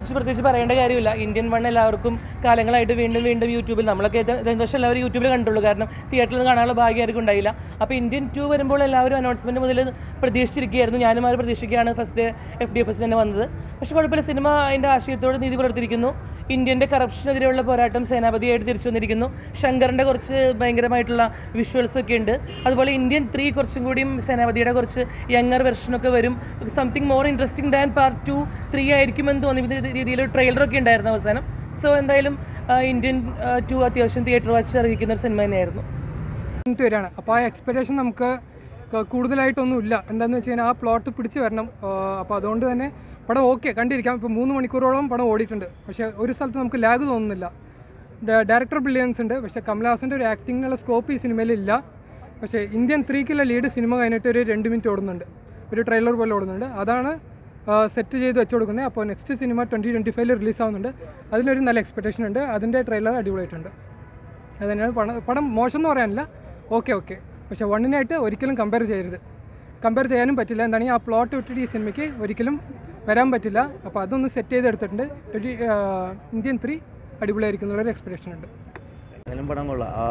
പക്ഷെ പ്രത്യേകിച്ച് പറയേണ്ട കാര്യമില്ല ഇന്ത്യൻ വൺ എല്ലാവർക്കും കാലങ്ങളായിട്ട് വീണ്ടും വീണ്ടും യൂട്യൂബിൽ നമ്മളൊക്കെ ഇത് രണ്ട് വർഷം എല്ലാവരും യൂട്യൂബിൽ കണ്ടുള്ളൂ കാരണം തിയേറ്ററിൽ നിന്ന് കാണാനുള്ള ഭാഗ്യം ആർക്കും ഉണ്ടായില്ല അപ്പോൾ ഇന്ത്യൻ ടു വരുമ്പോൾ എല്ലാവരും അനൗൺസ്മെൻറ്റ് മുതൽ പ്രതീക്ഷിച്ചിരിക്കുകയായിരുന്നു ഞാനും അവർ പ്രതീക്ഷിക്കുകയാണ് first F D F S തന്നെ വന്നത് പക്ഷേ കുഴപ്പമില്ല സിനിമ അതിൻ്റെ ആശയത്തോട് നീതി പുലർത്തിയിരിക്കുന്നു ഇന്ത്യൻ്റെ കറപ്ഷനെതിരെയുള്ള പോരാട്ടം സേനാപതിയായിട്ട് തിരിച്ചു വന്നിരിക്കുന്നു ശങ്കറിൻ്റെ കുറച്ച് ഭയങ്കരമായിട്ടുള്ള വിഷ്വൽസ് ഒക്കെ ഉണ്ട് അതുപോലെ ഇന്ത്യൻ ത്രീ കുറച്ചും കൂടിയും സേനാപതിയുടെ കുറച്ച് യങ്ങർ വെർഷനൊക്കെ വരും something more interesting than part two three ആയിരിക്കുമെന്ന് തോന്നിയ രീതിയിൽ ട്രെയിലറൊക്കെ ഉണ്ടായിരുന്നു അവസാനം സോ എന്തായാലും ആ, ഇന്ത്യൻ ടു അത്യാവശ്യം തിയേറ്റർ വാച്ച് അറിയിക്കുന്ന ഒരു സിനിമ തന്നെയായിരുന്നു കഴിഞ്ഞിട്ട് വരികയാണ് അപ്പോൾ ആ എക്സ്പെക്ടേഷൻ നമുക്ക് ക- കൂടുതലായിട്ടൊന്നും ഇല്ല എന്താണെന്ന് വെച്ച് കഴിഞ്ഞാൽ ആ പ്ലോട്ട് പിടിച്ച് വരണം അപ്പോൾ അതുകൊണ്ട് തന്നെ പടം ഓക്കെ കണ്ടിരിക്കാം ഇപ്പോൾ മൂന്ന് മണിക്കൂറോളം പടം ഓടിയിട്ടുണ്ട് പക്ഷേ ഒരു സ്ഥലത്ത് നമുക്ക് ലാഗ് തോന്നുന്നില്ല ഡയറക്ടർ ബ്രില്യൻസ് ഉണ്ട് പക്ഷേ കമൽഹാസൻ്റെ ഒരു ആക്ടിങ്ങിനുള്ള സ്കോപ്പ് ഈ സിനിമയിൽ ഇല്ല പക്ഷേ ഇന്ത്യൻ ത്രീക്കുള്ള ലീഡ് സിനിമ കഴിഞ്ഞിട്ട് ഒരു രണ്ട് മിനിറ്റ് ഓടുന്നുണ്ട് ഒരു ട്രെയിലർ പോലെ ഓടുന്നുണ്ട് അതാണ് സെറ്റ് ചെയ്ത് വെച്ച് കൊടുക്കുന്നത് അപ്പോൾ നെക്സ്റ്റ് സിനിമ ട്വൻറ്റി ട്വൻറ്റി ഫൈവിൽ റിലീസ് ആവുന്നുണ്ട് അതിലൊരു നല്ല എക്സ്പെക്ടേഷൻ ഉണ്ട് അതിൻ്റെ ട്രെയിലർ അടിപൊളിയായിട്ടുണ്ട് അത് തന്നെയാണ് പടം പടം മോശം എന്ന് പറയാനില്ല ഓക്കെ ഓക്കെ പക്ഷേ വണ്ണിനായിട്ട് ഒരിക്കലും കമ്പയർ ചെയ്യരുത് കമ്പയർ ചെയ്യാനും പറ്റില്ല എന്താണെങ്കിൽ ആ പ്ലോട്ട് വിട്ടിട്ട് ഈ സിനിമയ്ക്ക് ഒരിക്കലും വരാൻ പറ്റില്ല അപ്പോൾ അതൊന്ന് സെറ്റ് ചെയ്തെടുത്തിട്ടുണ്ട് ഒരു ഇന്ത്യൻ ത്രീ അടിപൊളിയായിരിക്കും എന്നുള്ളൊരു എക്സ്പെക്ടേഷൻ ഉണ്ട് എന്നാലും പടം കൊള്ളാം ആ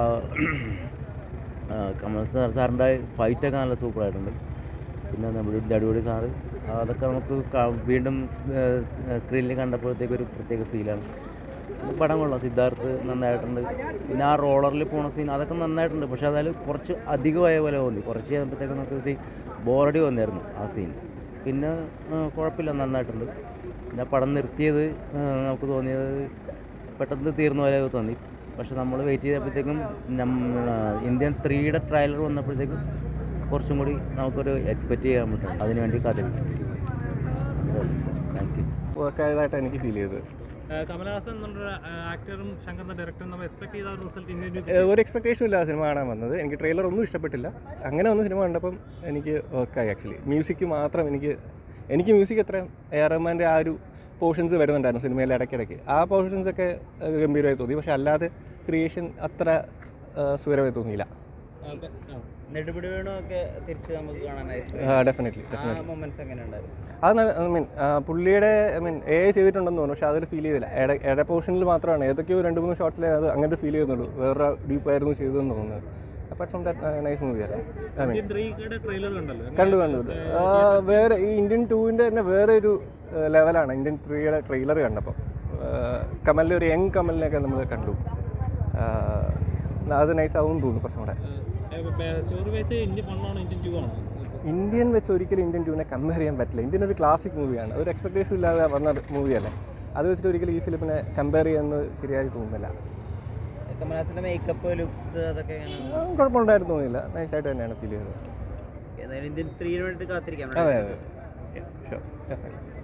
ആ, കമൽ സാർ സാറിൻ്റെ ഫൈറ്റൊക്കെ നല്ല സൂപ്പറായിട്ടുണ്ട് പിന്നെ നമ്മുടെ അടിപൊളി സാറ് അതൊക്കെ നമുക്ക് കാ- വീണ്ടും സ്ക്രീനിൽ കണ്ടപ്പോഴത്തേക്ക് ഒരു പ്രത്യേക ഫീലാണ് പടം കൊള്ളാം സിദ്ധാർത്ഥ് നന്നായിട്ടുണ്ട് പിന്നെ ആ റോളറിൽ പോണ സീൻ അതൊക്കെ നന്നായിട്ടുണ്ട് പക്ഷേ അതായത് കുറച്ച് അധികമായ പോലെ തോന്നി കുറച്ച് കഴിയുമ്പോഴത്തേക്ക് നമുക്ക് ഒരു ബോറടി വന്നായിരുന്നു ആ സീൻ പിന്നെ ആ, കുഴപ്പമില്ല നന്നായിട്ടുണ്ട് പിന്നെ പടം നിർത്തിയത് ആ, നമുക്ക് തോന്നിയത് പെട്ടെന്ന് തീർന്ന പോലെ തോന്നി പക്ഷെ നമ്മൾ വെയിറ്റ് ചെയ്തപ്പോഴത്തേക്കും നമ്മ ഇന്ത്യൻ ത്രീയുടെ ട്രailer വന്നപ്പോഴത്തേക്കും കുറച്ചും കൂടി നമുക്കൊരു എക്സ്പെക്റ്റ് ചെയ്യാൻ പറ്റും അതിനുവേണ്ടി കാത്തിരിക്കും താങ്ക് യു വർക്ക് ആയതായിട്ട് എനിക്ക് ഫീൽ ചെയ്തത് കമലഹാസൻ എന്നുള്ള ആക്ടറും ശങ്കറിന്റെ ഡയറക്ടറും നമ്മൾ എക്സ്പെക്ട് ചെയ്ത റിസൾട്ട് ഇന്ത്യൻ ഏഹ് ഒരു എക്സ്പെക്ടേഷൻ ഇല്ല ആ സിനിമ കാണാൻ വന്നത് എനിക്ക് ട്രെയിലർ ഒന്നും ഇഷ്ടപ്പെട്ടില്ല അങ്ങനെ വന്ന സിനിമ കണ്ടപ്പം എനിക്ക് വർക്കായി ആക്ച്വലി മ്യൂസിക് മാത്രം എനിക്ക് എനിക്ക് മ്യൂസിക് എത്ര എ ആർ റഹ്മാൻ്റെ ആ ഒരു പോർഷൻസ് വരുന്നുണ്ടായിരുന്നു സിനിമയിൽ ഇടയ്ക്കിടയ്ക്ക് ആ പോർഷൻസ് ഒക്കെ ഏഹ് ഗംഭീരമായി തോന്നി പക്ഷെ അല്ലാതെ ക്രിയേഷൻ അത്ര ഏഹ് സുഖരമായി തോന്നിയില്ല നെടുപിടി വേണമൊക്കെ തിരിച്ച് നമുക്ക് കാണാനായി ഡെഫിനറ്റ്ലി ആ ഡെഫിനറ്റ്ലി മൊമെന്റ്സ് എങ്ങനെ ഉണ്ടായിരുന്നു അത് ഐ മീൻ പുള്ളിയുടെ ഐ മീൻ എ ചെയ്തിട്ടുണ്ടെന്ന് തോന്നുന്നു പക്ഷെ അതൊരു ഫീൽ ചെയ്തില്ല ഇട ഇട പോർഷനിൽ മാത്രമാണ് ഏതൊക്കെയോ രണ്ട് മൂന്ന് ഷോർട്സിലേ അത് അങ്ങനെ ഫീൽ ചെയ്യുന്നുള്ളൂ വേറെ ഡീപ്പായിരുന്നു ചെയ്തതെന്ന് തോന്നുന്നത് അപ്പാർട്ട് ഫ്രം ദാറ്റ് നൈസ് മൂവിയാണ് ഐ മീൻ ത്രീയുടെ ട്രെയിലർ കണ്ടല്ലോ കണ്ടു കണ്ടു കണ്ടു. ആ, വേറെ ഈ ഇന്ത്യൻ ടൂവിൻ്റെ തന്നെ വേറെ ഒരു ലെവലാണ് ഇന്ത്യൻ ത്രീയുടെ ട്രെയിലർ കണ്ടപ്പോൾ കമലിലെ ഒരു യങ് കമലിനെയൊക്കെ നമ്മൾ കണ്ടു ആ, അത് നൈസ് ആവും തോന്നുന്നു കുറച്ചും കൂടെ സ്റ്റോറി വൈസ് ഇന്ത്യൻ വണ്ണാണോ ഇന്ത്യൻ ടു ആണോ ഇന്ത്യൻ വെച്ച് ഒരിക്കലും ഇന്ത്യൻ ടൂവിനെ കമ്പയർ ചെയ്യാൻ പറ്റില്ല ഇന്ത്യൻ ഒരു ക്ലാസിക് മൂവിയാണ് ഒരു എക്സ്പെക്ടേഷൻ ഇല്ലാതെ വന്ന മൂവിയല്ലേ അത് വെച്ചിട്ട് ഒരിക്കലും ഈ ഫിലിപ്പിനെ കമ്പയർ ചെയ്യുന്നത് ശരിയായി തോന്നുന്നില്ല കമലഹാസന്റെ മേക്കപ്പ് ലുക്സ് അതൊക്കെ എങ്ങനെ ആ, കുഴപ്പമുണ്ടായിരുന്നു തോന്നിയില്ല നൈസായിട്ട് തന്നെയാണ് ഫീൽ ചെയ്തത് ഏതായാലും ഇന്ത്യൻ ത്രീന് വേണ്ടിയിട്ട് കാത്തിരിക്കാം അതെ അതെ ഷുവർ ഡെഫിനറ്റ്ലി